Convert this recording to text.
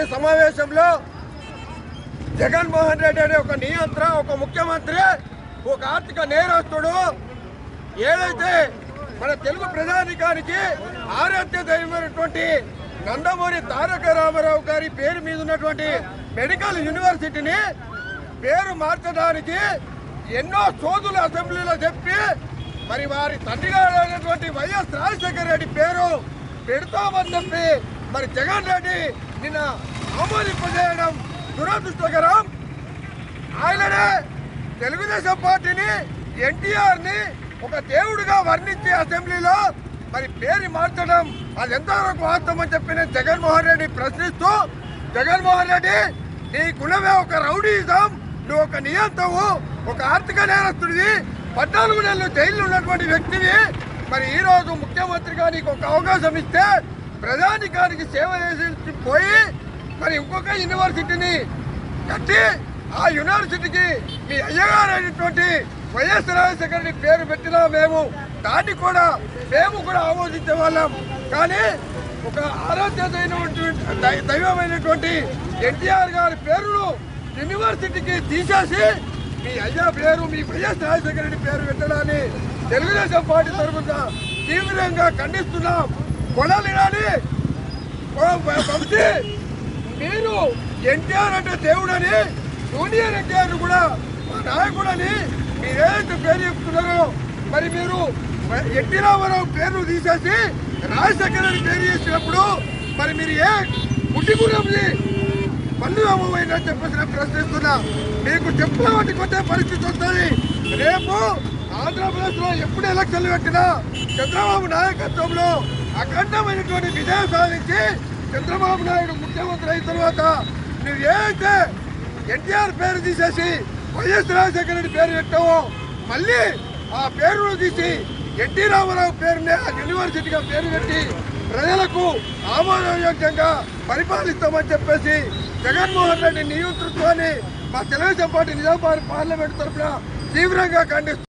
సమావేశంలో జగన్మోహన్ రెడ్డి అనే ఒక నియంత్ర ఒక ముఖ్యమంత్రి ఒక ఆర్థిక నేరస్తుడు ఏదైతే మన తెలుగు ప్రజానికానికి ఆరాధ్య దైవమైనటువంటి నందమూరి తారక రామారావు గారి పేరు మీద ఉన్నటువంటి మెడికల్ యూనివర్సిటీని పేరు మార్చడానికి ఎన్నో సోదులు అసెంబ్లీలో చెప్పి మరి వారి తండ్రి గారు అయినటువంటి వైఎస్ రాజశేఖర రెడ్డి పేరు పెడతామని చెప్పి మరి జగన్ రెడ్డి నిన్న ఆమోదింపజేయడం దురదృష్టకరం ఆయననే తెలుగుదేశం పార్టీని ఎన్టీఆర్ ని ఒక దేవుడిగా వర్ణించి అసెంబ్లీలో మరి పేరు మార్చడం అది ఎంతవరకు వాస్తవం అని చెప్పి నేను జగన్మోహన్ రెడ్డి ప్రశ్నిస్తూ జగన్మోహన్ రెడ్డి నీ గుణమే ఒక రౌడీజం నువ్వు ఒక నియంతవు ఒక ఆర్థిక నేరస్తుడివి పద్నాలుగు నెలలు జైల్లో ఉన్నటువంటి వ్యక్తివి మరి ఈ రోజు ముఖ్యమంత్రిగా నీకు ఒక అవకాశం ఇస్తే ప్రజానికానికి సేవ చేసి పోయి మరి ఇంకొక యూనివర్సిటీని కట్టి ఆ యూనివర్సిటీకి మీ అయ్యగారు అయినటువంటి వైఎస్ రాజశేఖర రెడ్డి పేరు పెట్టినా మేము దాన్ని కూడా మేము కూడా ఆమోదించే వాళ్ళం కానీ ఒక ఆరాధ్యమైనటువంటి దై- దైవమైనటువంటి ఎన్టీఆర్ గారి పేరును యూనివర్సిటీకి తీసేసి మీ అయ్యా పేరు మీ వైఎస్ రాజశేఖర రెడ్డి పేరు పెట్టడాన్ని తెలుగుదేశం పార్టీ తరఫున తీవ్రంగా ఖండిస్తున్నాం కొడాలి రాని వంశీ మీరు ఎన్టీఆర్ అంటే దేవుడని జూనియర్ ఎన్టీఆర్ కూడా మా నాయకుడని మీరేదైతే పేరు చెప్తున్నారో మరి మీరు ఎన్టీ రామారావు పేరు తీసేసి రాజశేఖర రెడ్డి పేరు చేసినప్పుడు మరి మీరు ఏ పుట్టిగుణంది పన్ను అమ్మమైందని చెప్పేసి నేను ప్రశ్నిస్తున్నా మీకు చెప్పుల వంటి కొట్టే పరిస్థితి వస్తుంది రేపు ఆంధ్రప్రదేశ్ లో ఎప్పుడు ఎలక్షన్లు పెట్టినా చంద్రబాబు నాయకత్వంలో అఖండమైనటువంటి విజయం సాధించి చంద్రబాబు నాయుడు ముఖ్యమంత్రి అయిన తర్వాత నువ్వు ఏదైతే ఎన్టీఆర్ పేరు తీసేసి వైఎస్ రాజశేఖర రెడ్డి పేరు పెట్టావో మళ్ళీ ఆ పేరును తీసి ఎన్టీ రామారావు పేరునే ఆ యూనివర్సిటీగా పేరు పెట్టి ప్రజలకు ఆమోదయోగ్యంగా పరిపాలిస్తామని చెప్పేసి జగన్మోహన్ రెడ్డి నియంతృత్వాన్ని మా తెలుగుదేశం పార్టీ నిజామాబాద్ పార్లమెంట్ తరఫున తీవ్రంగా ఖండిస్తుంది